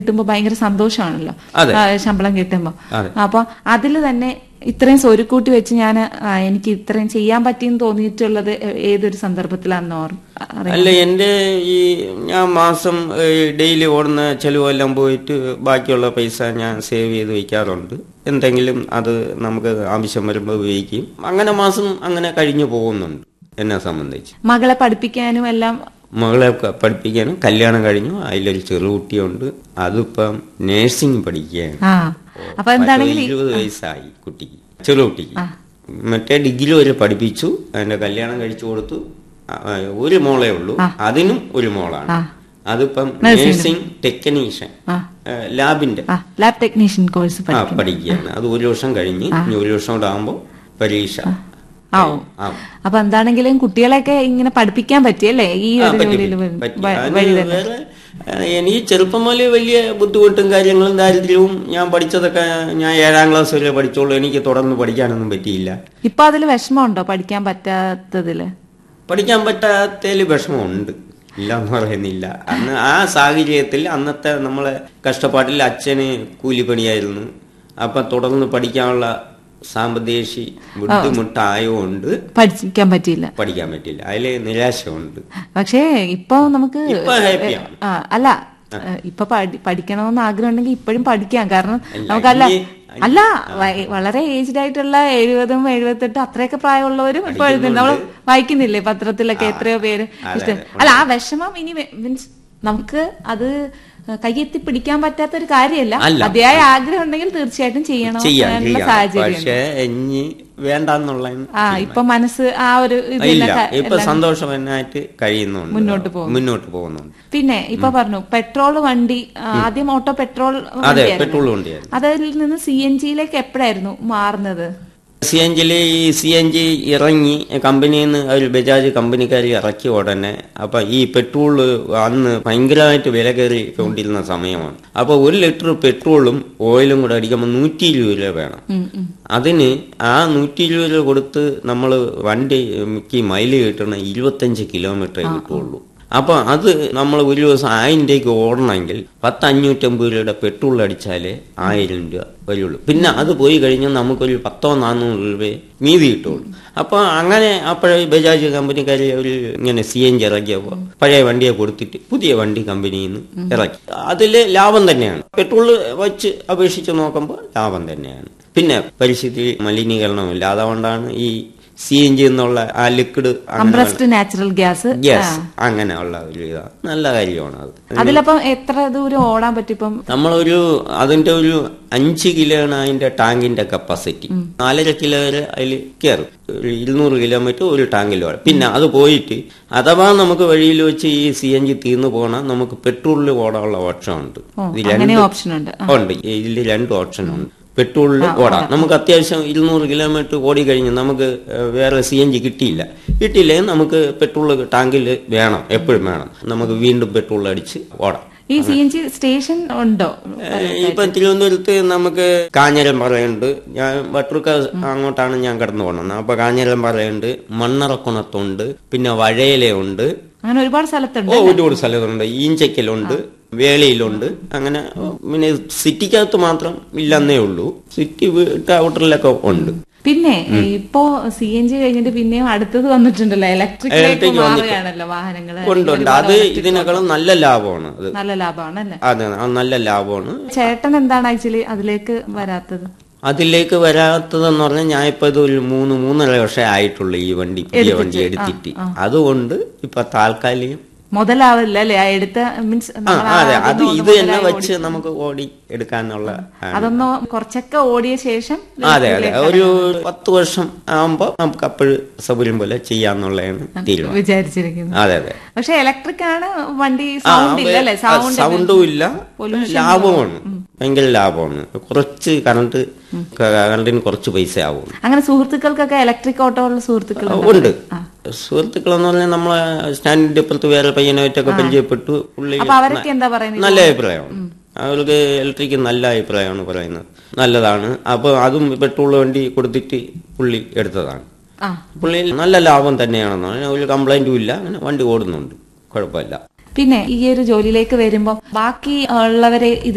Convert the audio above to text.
കിട്ടുമ്പോ ഭയങ്കര സന്തോഷമാണല്ലോ അതെ. ആ, ശമ്പളം കിട്ടുമ്പോ അതെ. അപ്പൊ അതിൽ തന്നെ ഇത്രയും സ്വരുക്കൂട്ടി വെച്ച് ഞാൻ എനിക്ക് ഇത്രയും ചെയ്യാൻ പറ്റിയെന്ന് തോന്നിയിട്ടുള്ളത് ഏ- ഏതൊരു സന്ദർഭത്തിലാണെന്ന് ഓർമ്മ അറിയാം അല്ല എൻ്റെ ഈ ഞാൻ മാസം ഡെയിലി ഓടുന്ന ചെലവെല്ലാം പോയിട്ട് ബാക്കിയുള്ള പൈസ ഞാൻ സേവ് ചെയ്ത് വയ്ക്കാറുണ്ട് എന്തെങ്കിലും അത് നമുക്ക് ആവശ്യം വരുമ്പോൾ ഉപയോഗിക്കും അങ്ങനെ മാസം അങ്ങനെ കഴിഞ്ഞു പോകുന്നുണ്ട് എന്നെ സംബന്ധിച്ച് മകളെ പഠിപ്പിക്കാനും എല്ലാം മകളെ ക- പഠിപ്പിക്കാനും കല്യാണം കഴിഞ്ഞു അതിലൊരു ചെറുകുട്ടിയുണ്ട് അതിപ്പം നേഴ്സിംഗ് പഠിക്കുകയാണ് ആ അപ്പൊ എന്താണെങ്കിൽ പത്ത് ഇരുപത് വയസ്സായി കുട്ടിക്ക് ചെറുകുട്ടിക്ക് മറ്റേ ഡിഗ്രി വരെ പഠിപ്പിച്ചു അതിന്റെ കല്യാണം കഴിച്ചു കൊടുത്തു ആ, ആ, ഒരു മോളേ ഉള്ളൂ അതിനും ഒരു മോളാണ് അതിപ്പം നഴ്സിംഗ് ടെക്നീഷ്യൻ ആ. ലാബിന്റെ ആ ലാബ് ടെക്നീഷ്യൻ കോഴ്സ് ആ പഠിക്കുകയാണ് അത് ഒരു വർഷം കഴിഞ്ഞ് ഇനി ഒരു വർഷം കൂടെ ആകുമ്പോൾ പരീക്ഷ ആവും ആ. അപ്പൊ എന്താണെങ്കിലും കുട്ടികളെയൊക്കെ ഇങ്ങനെ പഠിപ്പിക്കാൻ പറ്റിയല്ലേ ഈ ആ, ഒരു പറ്റി, ജോലിയിൽ പറ്റി. വ- അതിന് വഴി തന്നെ വേറെ, ആ, എനിക്ക് ചെറുപ്പം മുതലേ വലിയ ബുദ്ധിമുട്ടും കാര്യങ്ങളും ദാരിദ്ര്യവും ഞാൻ പഠിച്ചതൊക്കെ ഞാൻ ഏഴാം ക്ലാസ് വരെ പഠിച്ചോളൂ എനിക്ക് തുടർന്ന് പഠിക്കാനൊന്നും പറ്റിയില്ല ഇപ്പൊ അതിൽ വിഷമമുണ്ടോ പഠിക്കാൻ പറ്റാത്തതില് പഠിക്കാൻ പറ്റാത്തതിൽ വിഷമമുണ്ട് ഇല്ല എന്ന് പറയുന്നില്ല അന്ന് ആ സാഹചര്യത്തിൽ അന്നത്തെ നമ്മളെ കഷ്ടപ്പാട്ടിൽ അച്ഛന് കൂലിപ്പണിയായിരുന്നു അപ്പൊ തുടർന്ന് പഠിക്കാനുള്ള സാമ്പത്തിക ബുദ്ധിമുട്ടായതുകൊണ്ട് പഠിക്കാൻ പറ്റിയില്ല പഠിക്കാൻ പറ്റില്ല അതില് നിരാശയുണ്ട് പക്ഷേ ഇപ്പൊ നമുക്ക് ഇപ്പൊ ഹാപ്പിയാണ് ആ അല്ല ഇപ്പൊ പഠി- പഠിക്കണമെന്ന് ആഗ്രഹം ഉണ്ടെങ്കിൽ ഇപ്പോഴും പഠിക്കാം കാരണം നമുക്കല്ല ഇനി- അല്ല വ- വളരെ ഏജ്ഡ് ആയിട്ടുള്ള എഴുപതും എഴുപത്തെട്ടും അത്രയൊക്കെ പ്രായമുള്ളവരും ഇപ്പൊ എഴുതുന്നുണ്ട് നമ്മൾ വായിക്കുന്നില്ലേ പത്രത്തിലൊക്കെ എത്രയോ പേര് ഇഷ്ടം അല്ല ആ വിഷമം ഇനി മീൻസ് നമുക്ക് അത് കയ്യെത്തി പിടിക്കാൻ പറ്റാത്ത ഒരു കാര്യമല്ല അല്ല. അതിയായ ആഗ്രഹം ഉണ്ടെങ്കിൽ തീർച്ചയായിട്ടും ചെയ്യണം ചെയ്യാം എന്നുള്ള ചെയ്യാം സാഹചര്യം പക്ഷെ ഇനി വേണ്ടെന്നുള്ള ആ ഇപ്പൊ മനസ്സ് ആ ഒരു ഇല്ല ഇതിലൊക്കെ ഇപ്പൊ സന്തോഷവനായിട്ട് കഴിയുന്നുണ്ട് മുന്നോട്ട് പോകുന്നു. മുന്നോട്ട് പോകുന്നുണ്ട് പിന്നെ ഇപ്പൊ പറഞ്ഞു പെട്രോൾ വണ്ടി ആ, ആദ്യം ഓട്ടോ പെട്രോൾ അതെ വണ്ടിയായിരുന്നു. പെട്രോൾ വണ്ടിയായിരുന്നു അതിൽ നിന്ന് സി എൻ ജിയിലേക്ക് എപ്പോഴായിരുന്നു മാറുന്നത് സി എൻ ജിയിൽ ഈ സി എൻ ജി ഇറങ്ങി കമ്പനിയിൽ നിന്ന് ഒരു ബജാജ് കമ്പനിക്കാർ ഇറക്കി ഉടനെ അപ്പൊ ഈ പെട്രോൾ അന്ന് ഭയങ്കരമായിട്ട് വില കയറി കൊണ്ടിരുന്ന സമയമാണ് അപ്പൊ ഒരു ലിറ്റർ പെട്രോളും ഓയിലും കൂടെ അടിക്കുമ്പോൾ നൂറ്റി ഇരുപത് രൂപ വേണം ഉം, ഉം. അതിന് ആ നൂറ്റി ഇരുപത് രൂപ കൊടുത്ത് നമ്മൾ വണ്ടിക്ക് മൈല് കിട്ടണ ഇരുപത്തഞ്ച് കിലോമീറ്റർ കിട്ടുള്ളൂ അപ്പൊ അത് നമ്മൾ ഒരു ദിവസം ആയിരം രൂപയ്ക്ക് ഓടണമെങ്കിൽ പത്ത് അഞ്ഞൂറ്റമ്പത് രൂപയുടെ പെട്രോൾ അടിച്ചാലേ ആയിരം രൂപ വരുള്ളൂ പിന്നെ അത് പോയി കഴിഞ്ഞാൽ നമുക്കൊരു പത്തോ നാനൂറ് രൂപയെ മീതി കിട്ടുള്ളൂ അപ്പൊ അങ്ങനെ അപ്പോഴേ ബജാജ് കമ്പനിക്കാർ ഒരു ഇങ്ങനെ സി എൻ ജി ഇറക്കിയപ്പോൾ പഴയ വണ്ടിയെ കൊടുത്തിട്ട് പുതിയ വണ്ടി കമ്പനിയിൽ നിന്ന് ഇറക്കി അതില് ലാഭം തന്നെയാണ് പെട്രോൾ വെച്ച് അപേക്ഷിച്ച് നോക്കുമ്പോൾ ലാഭം തന്നെയാണ് പിന്നെ പരിസ്ഥിതി മലിനീകരണമില്ല അതുകൊണ്ടാണ് ഈ സി എൻ ജി എന്നുള്ള ആ liquid compressed natural gas gas അങ്ങനെയുള്ള ഒരു ഇതാ നല്ല കാര്യമാണ് അത് അതിലപ്പം എത്ര ദൂരം ഓടാൻ പറ്റും ഇപ്പം നമ്മളൊരു അതിന്റെ ഒരു അഞ്ച് കിലോയാണ് അതിന്റെ ടാങ്കിന്റെ കപ്പാസിറ്റി നാലര കിലോ വരെ അതിൽ കയറും ഒരു ഇരുന്നൂറ് കിലോമീറ്റർ ഒരു ടാങ്കിൽ വേണം പിന്നെ അത് പോയിട്ട് അഥവാ നമുക്ക് വഴിയിൽ വെച്ച് ഈ സി എൻ ജി തീർന്നു പോകണം നമുക്ക് പെട്രോളിൽ ഓടാനുള്ള ഓപ്ഷൻ ഉണ്ട് ഓ, ഇത് അങ്ങനെ രണ്ട് ഓപ്ഷൻ ഉണ്ട് ആ. ഉണ്ട് ഇതിൽ രണ്ട് ഓപ്ഷൻ ഉണ്ട് പെട്രോളിൽ ഓടാം നമുക്ക് അത്യാവശ്യം ഇരുന്നൂറ് കിലോമീറ്റർ ഓടി കഴിഞ്ഞ് നമുക്ക് ഏഹ്, വേറെ സി എൻ ജി കിട്ടിയില്ല കിട്ടിയില്ലെങ്കിൽ നമുക്ക് പെട്രോൾ ടാങ്കിൽ വേണം എപ്പോഴും വേണം നമുക്ക് വീണ്ടും പെട്രോൾ അടിച്ച് ഓടാം ഈ സി എൻ ജി സ്റ്റേഷൻ ഉണ്ടോ ഏഹ്, ഇപ്പം തിരുവനന്തപുരത്ത് നമുക്ക് കാഞ്ഞിരംപാറയുണ്ട് ഞാൻ വട്ടൂർക്ക അങ്ങോട്ടാണ് ഞാൻ കടന്നു പോകുന്നത് അപ്പൊ കാഞ്ഞിരംപാറയുണ്ട് മണ്ണറക്കുണത്തുണ്ട് പിന്നെ വഴയിലയുണ്ട് അങ്ങനെ ഒരുപാട് സ്ഥലത്തുണ്ട് ഓ ഒരുപാട് സ്ഥലത്തുണ്ട് ഈഞ്ചക്കലുണ്ട് വേളിയിലുണ്ട് അങ്ങനെ പിന്നെ സിറ്റിക്കകത്ത് മാത്രം ഇല്ലെന്നേ ഉള്ളൂ സിറ്റി വിട്ട ഔട്ടറിലൊക്കെ ഉണ്ട് പിന്നെ ഇപ്പോ സി എൻ ജി കഴിഞ്ഞിട്ട് പിന്നെയും അടുത്തത് വന്നിട്ടുണ്ടല്ലോ ഇലക്ട്രിക്കിലേക്ക് Electric വന്നിട്ട്. മാറുകയാണല്ലോ വാഹനങ്ങള് ഉണ്ട് ഉണ്ട് അത് ഇതിനേക്കാളും നല്ല ലാഭമാണ് അത് നല്ല ലാഭമാണ് അല്ലേ അതെ അത് നല്ല ലാഭമാണ് ചേട്ടൻ എന്താണ് ആക്ച്വലി അതിലേക്ക് വരാത്തത് അതിലേക്ക് വരാത്തതെന്ന് പറഞ്ഞാൽ ഞാൻ ഇപ്പൊ ഇത് ഒരു മൂന്ന് മൂന്നര വർഷം ആയിട്ടുള്ളൂ ഈ വണ്ടി പുതിയ വണ്ടി എടുത്തിട്ട് അതുകൊണ്ട് ഇപ്പൊ താൽക്കാലികം മുതലാവില്ല അല്ലേ ആ എടുത്ത മീൻസ് ആ അതെ അത് ഇത് തന്നെ വെച്ച് നമുക്ക് ഓടി എടുക്കാനുള്ള ആ. അതൊന്ന് കുറച്ചൊക്കെ ഓടിയ ശേഷം അതെ അതെ ഒരു പത്ത് വർഷം ആകുമ്പോ നമുക്ക് അപ്പോഴും സൗകര്യം പോലെ ചെയ്യാന്നുള്ളതാണ് തീരുമാനം വിചാരിച്ചിരിക്കുന്നത് അതെ അതെ പക്ഷെ ഇലക്ട്രിക് ആണ് വണ്ടി ആ, സൗണ്ട് ഇല്ല അല്ലേ ആ, സൗണ്ട് സൗണ്ടും ഇല്ല ലാഭമാണ് ഭയങ്കര ലാഭമാണ് കുറച്ച് കറണ്ട് കറണ്ടിന് കുറച്ച് പൈസ ആവും അങ്ങനെ സുഹൃത്തുക്കൾക്കൊക്കെ ഇലക്ട്രിക് ഓട്ടോ ഉള്ള സുഹൃത്തുക്കൾ ഉണ്ട് സുഹൃത്തുക്കളെന്ന് പറഞ്ഞാൽ നമ്മളെ സ്റ്റാൻഡിന്റെ അപ്പുറത്ത് വേറെ പയ്യനായിട്ടൊക്കെ പരിചയപ്പെട്ടു പുള്ളി അപ്പൊ അവരൊക്കെ എന്താ പറയുന്നത് നല്ല അഭിപ്രായമാണ് അവർക്ക് ഇലക്ട്രിക് നല്ല അഭിപ്രായമാണ് പറയുന്നത് നല്ലതാണ് അപ്പൊ അതും പെട്രോൾ വണ്ടി കൊടുത്തിട്ട് പുള്ളി എടുത്തതാണ് ആ പുള്ളി നല്ല ലാഭം തന്നെയാണെന്നാണ് ഒരു കംപ്ലൈന്റും ഇല്ല അങ്ങനെ വണ്ടി ഓടുന്നുണ്ട് കുഴപ്പമില്ല പിന്നെ ഈ ഒരു ജോലിയിലേക്ക് വരുമ്പോൾ ബാക്കി ഉള്ളവരെ ഇത്